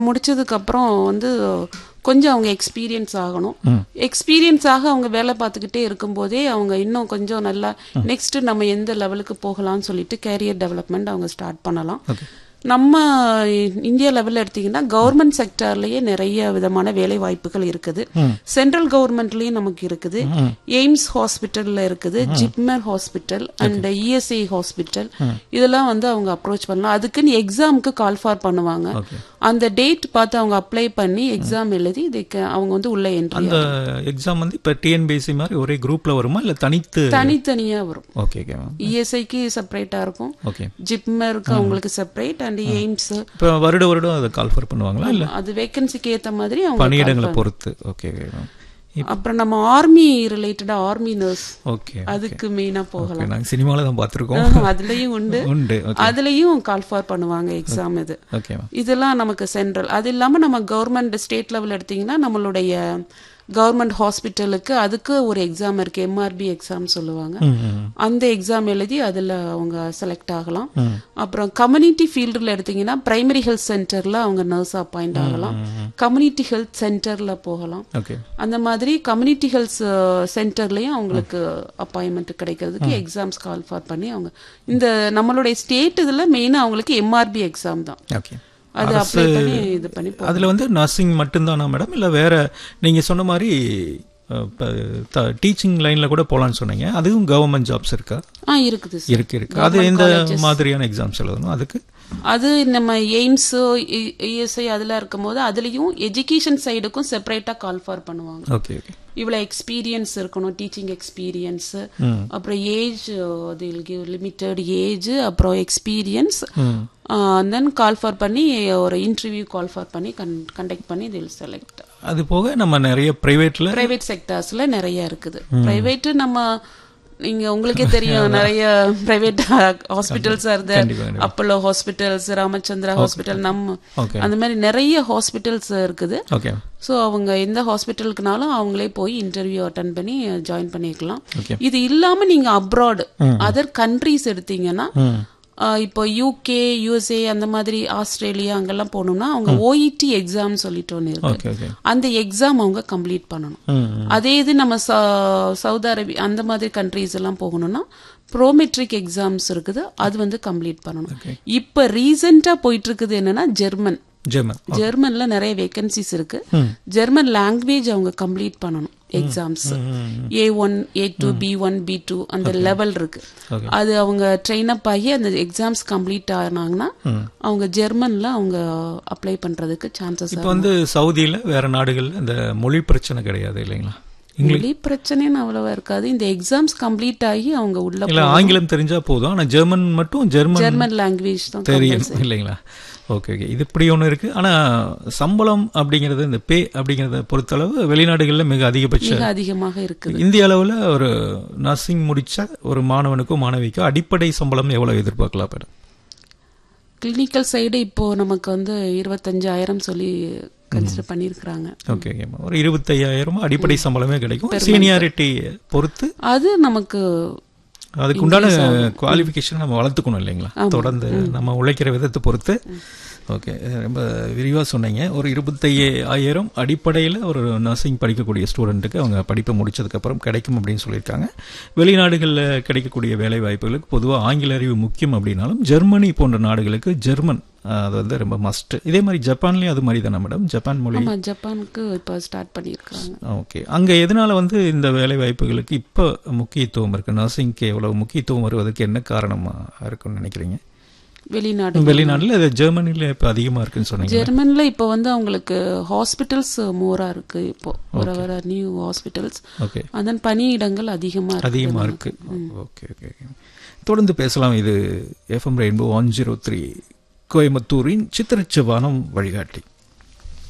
முடிச்சதுக்கு அப்புறம் வந்து கொஞ்சம் அவங்க எக்ஸ்பீரியன்ஸ் ஆகணும் எக்ஸ்பீரியன்ஸ் ஆக அவங்க வேலை பார்த்துக்கிட்டே இருக்கும்போதே அவங்க இன்னும் கொஞ்சம் நல்லா நெக்ஸ்ட் நம்ம எந்த லெவலுக்கு போகலாம்னு சொல்லிட்டு கேரியர் டெவலப்மெண்ட் அவங்க ஸ்டார்ட் பண்ணலாம் நம்ம இந்தியா லெவல்ல எடுத்தீங்கன்னா கவர்மெண்ட் செக்டர்லயே நிறைய விதமான வேலை வாய்ப்புகள் இருக்குது சென்ட்ரல் கவர்மெண்ட்லயும் நமக்கு இருக்குது எய்ம்ஸ் ஹாஸ்பிட்டல்ல இருக்குது JIPMER hospital and ESI hospital இதெல்லாம் வந்து அவங்க அப்ரோச் பண்ணலாம் அதுக்குன்னு எக்ஸாமுக்கு கால் ஃபார் பண்ணுவாங்க அந்த டேட் பார்த்து அவங்க அப்ளை பண்ணி எக்ஸாம் எழுதி they can- அவங்க வந்து உள்ள என்ட்ரி அந்த எக்ஸாம் வந்து இப்போ டிஎன்பிஎஸ்சி மாதிரி ஒரே குரூப்ல வருமா இல்லை தனித்து தனித்தனியா வரும் ஓகே ஓகே மேம் இஎஸ்ஐக்கு செப்பரேட்டா இருக்கும் ஓகே ஜிப்மருக்கு அவங்களுக்கு செப்பரேட் அண்ட் எய்ம்ஸ் இப்போ வருட வருடம் அதை கால்ஃபர் பண்ணுவாங்களா இல்லை அது வேகன்சிக்கு ஏத்த மாதிரி அவங்க பணியிடங்களை பொறுத்து ஓகே ஓகே மேம் அப்புறம் நம்ம ஆர்மி ரிலேட்டடா ஆர்மி நர்ஸ் ஓகே அதுக்கு மெயினா போகலாம் ஓகே நாங்கள் சினிமாவில் தான் பார்த்துருக்கோம் ஆஹ், அதுலயும் உண்டு உண்டு ஓகே அதுலயும் கால் ஃபார் பண்ணுவாங்க எக்ஸாம் இது ஓகே மேம் இதெல்லாம் நமக்கு சென்ட்ரல் அது இல்லாம நம்ம கவர்மெண்ட் ஸ்டேட் லெவல் எடுத்தீங்கன்னா நம்மளுடைய கவர்மெண்ட் ஹாஸ்பிட்டலுக்கு அதுக்கு ஒரு எக்ஸாம் இருக்கு எம்ஆர்பி எக்ஸாம் சொல்லுவாங்க அந்த எக்ஸாம் எழுதி அதுல அவங்க செலக்ட் ஆகலாம் அப்புறம் கம்யூனிட்டி ஃபீல்டில் எடுத்தீங்கன்னா பிரைமரி ஹெல்த் சென்டர்ல அவங்க நர்ஸ் அப்பாயிண்ட் ஆகலாம் கம்யூனிட்டி ஹெல்த் சென்டர்ல போகலாம் ஓகே அந்த மாதிரி கம்யூனிட்டி ஹெல்த் சென்டர்லயும் அவங்களுக்கு அப்பாயின்மெண்ட் கிடைக்கிறதுக்கு எக்ஸாம்ஸ் கால் ஃபார் பண்ணி அவங்க இந்த நம்மளுடைய ஸ்டேட் இதுல மெயினா அவங்களுக்கு எம்ஆர்பி எக்ஸாம் தான் ஓகே அது அப்ளை பண்ணி இது பண்ணி போ- அதில் வந்து நர்சிங் மட்டும்தானா மேடம் இல்லை வேற நீங்கள் சொன்ன மாதிரி டீச்சிங் லைனில் கூட போகலான்னு சொன்னீங்க அதுவும் கவர்மெண்ட் ஜாப்ஸ் இருக்கா ஆ இருக்குது sir. இருக்கு இருக்கு அது எந்த மாதிரியான எக்ஸாம்ஸ் எழுதணும் அதுக்கு அது நம்ம எய்ம்ஸ் இஎஸ்ஐ அதெல்லாம் இருக்கும்போது அதுலயும் எஜுகேஷன் சைடுக்கும் செப்பரேட்டா கால் ஃபார் பண்ணுவாங்க ஓகே ஓகே இவ்வளவு எக்ஸ்பீரியன்ஸ் இருக்கணும் டீச்சிங் எக்ஸ்பீரியன்ஸ் அப்புறம் age till give limited age அப்புறம் எக்ஸ்பீரியன்ஸ் தென் கால் ஃபார் பண்ணி ஒரு இன்டர்வியூ கால் ஃபார் பண்ணி கண்டக்ட் பண்ணி தில் செலக்ட் அது போக நம்ம நிறைய ப்ரைவேட்டில் பிரைவேட் செக்டர்ஸ்ல நிறைய இருக்குது பிரைவேட் நம்ம நீங்க உங்களுக்கே தெரியும் நிறைய பிரைவேட் ஹாஸ்பிட்டல்ஸ் இருந்து கண்டிப்பா, கண்டிப்பா. அப்போலோ ஹாஸ்பிட்டல்ஸ் ராமச்சந்திரா ஹாஸ்பிட்டல் நம்ம Okay. அந்த மாதிரி நிறைய ஹாஸ்பிட்டல்ஸ் இருக்குது ஓகே ஸோ அவங்க எந்த ஹாஸ்பிட்டலுக்குனாலும் அவங்களே போய் இன்டர்வியூ அட்டன் பண்ணி ஜாயின் பண்ணிக்கலாம் Okay. இது இல்லாம நீங்க அப்ராட் அதர் கண்ட்ரீஸ் எடுத்தீங்கன்னா ஆஹ் இப்போ யூகே யுஎஸ்ஏ அந்த மாதிரி ஆஸ்திரேலியா அங்கெல்லாம் போகணும்னா அவங்க ஓஇடி எக்ஸாம் சொல்லிட்டு ஒன்று இருக்கு ஓகே ஓகே அந்த எக்ஸாம் அவங்க கம்ப்ளீட் பண்ணணும் ம் அதே இது நம்ம ச- சவுதி அரேபியா அந்த மாதிரி கண்ட்ரீஸ் எல்லாம் போகணும்னா ப்ரோமெட்ரிக் எக்ஸாம்ஸ் இருக்குது அது வந்து கம்ப்ளீட் பண்ணணும் இப்ப ரீசெண்டா போயிட்டு இருக்குது என்னன்னா ஜெர்மன் ஜெர்மன் ஜெர்மன்ல நிறைய வேகன்சிஸ் இருக்கு ஜெர்மன் லாங்குவேஜ் அவங்க கம்ப்ளீட் பண்ணணும் exams A one A two B one B two அந்த லெவல் இருக்கு அது அவங்க ட்ரெயின் அப் ஆகி அந்த எக்ஸாம்ஸ் கம்ப்ளீட் ஆனாங்கன்னா அவங்க ஜெர்மன்ல அவங்க அப்ளை பண்றதுக்கு சான்சஸ் இப்போ வந்து சவுதியில் வேற நாடுகள்ல இந்த மொழி பிரச்சனை கிடையாது இல்லைங்களா மொழி பிரச்சனைன்னு அவ்வளவா இருக்காது இந்த எக்ஸாம்ஸ் கம்ப்ளீட் ஆகி அவங்க உள்ள இல்ல ஆங்கிலம் தெரிஞ்சா போதும் ஆனா ஜெர்மன் மட்டும் ஜெர்மன் ஜெர்மன் லாங்குவேஜ் தான் தெரியும் இல்லைங்களா ஓகே ஓகே இது இப்படி ஒன்று இருக்கு ஆனா சம்பளம் அப்படிங்கிறது இந்த பே அப்படிங்கிறத பொறுத்தளவு வெளிநாடுகளில் மிக அதிகபட்ச மிக அதிகமாக இருக்குது இந்திய அளவில் ஒரு நர்சிங் முடிச்ச ஒரு மாணவனுக்கோ மாணவிக்கோ அடிப்படை சம்பளம் எவ்வளவு எதிர்பார்க்கலாம் மேடம் கிளினிக்கல் சைடு இப்போ நமக்கு வந்து இருபத்தஞ்சாயிரம் சொல்லி கன்சிடர் பண்ணியிருக்கிறாங்க ஓகே ஓகே ஒரு இருபத்தையாயிரம் அடிப்படை சம்பளமே கிடைக்கும் சீனியாரிட்டி பொறுத்து அது நமக்கு அதுக்கு உண்டான குவாலிஃபிகேஷன் நம்ம வளர்த்துக்கணும் இல்லைங்களா தொடர்ந்து நம்ம உழைக்கிற விதத்தை பொறுத்து ஓகே ரொம்ப விரிவாக சொன்னீங்க ஒரு இருபத்தையே ஆயிரம் அடிப்படையில் ஒரு நர்சிங் படிக்கக்கூடிய ஸ்டூடெண்ட்டுக்கு அவங்க படிப்பை முடிச்சதுக்கப்புறம் கிடைக்கும் அப்படின்னு சொல்லியிருக்காங்க வெளிநாடுகளில் கிடைக்கக்கூடிய வேலை வாய்ப்புகளுக்கு பொதுவாக ஆங்கில அறிவு முக்கியம் அப்படின்னாலும் ஜெர்மனி போன்ற நாடுகளுக்கு ஜெர்மன் அஹ், அது வந்து ரொம்ப மஸ்ட் இதே மாதிரி ஜப்பான்லேயும் அது மாதிரி தானே மேடம் ஜப்பான் மொழி ஆமா ஜப்பானுக்கு இப்போ ஸ்டார்ட் பண்ணியிருக்கிறாங்க ஓகே அங்கே எதனால வந்து இந்த வேலை வாய்ப்புகளுக்கு இப்போ முக்கியத்துவம் இருக்கு நர்சிங்க்கு எவ்வளவு முக்கியத்துவம் வருவதற்கு என்ன காரணமா இருக்குன்னு நினைக்கிறீங்க வெளிநாடு வெளிநாட்டுல இது ஜெர்மனில இப்போ அதிகமா இருக்குன்னு சொன்னீங்க ஜெர்மன்ல இப்போ வந்து அவங்களுக்கு ஹாஸ்பிட்டல்ஸ் மோரா இருக்கு இப்போ வர வர நியூ ஹாஸ்பிட்டல்ஸ் ஓகே அதன் பணியிடங்கள் அதிகமா இருக்கு அதிகமா இருக்கு ஓகே ஓகே ஓகே. தொடர்ந்து பேசலாம் இது FM rainbow one zero three கோயம்புத்தூரின் சித்திரச்சவானம் வழிகாட்டி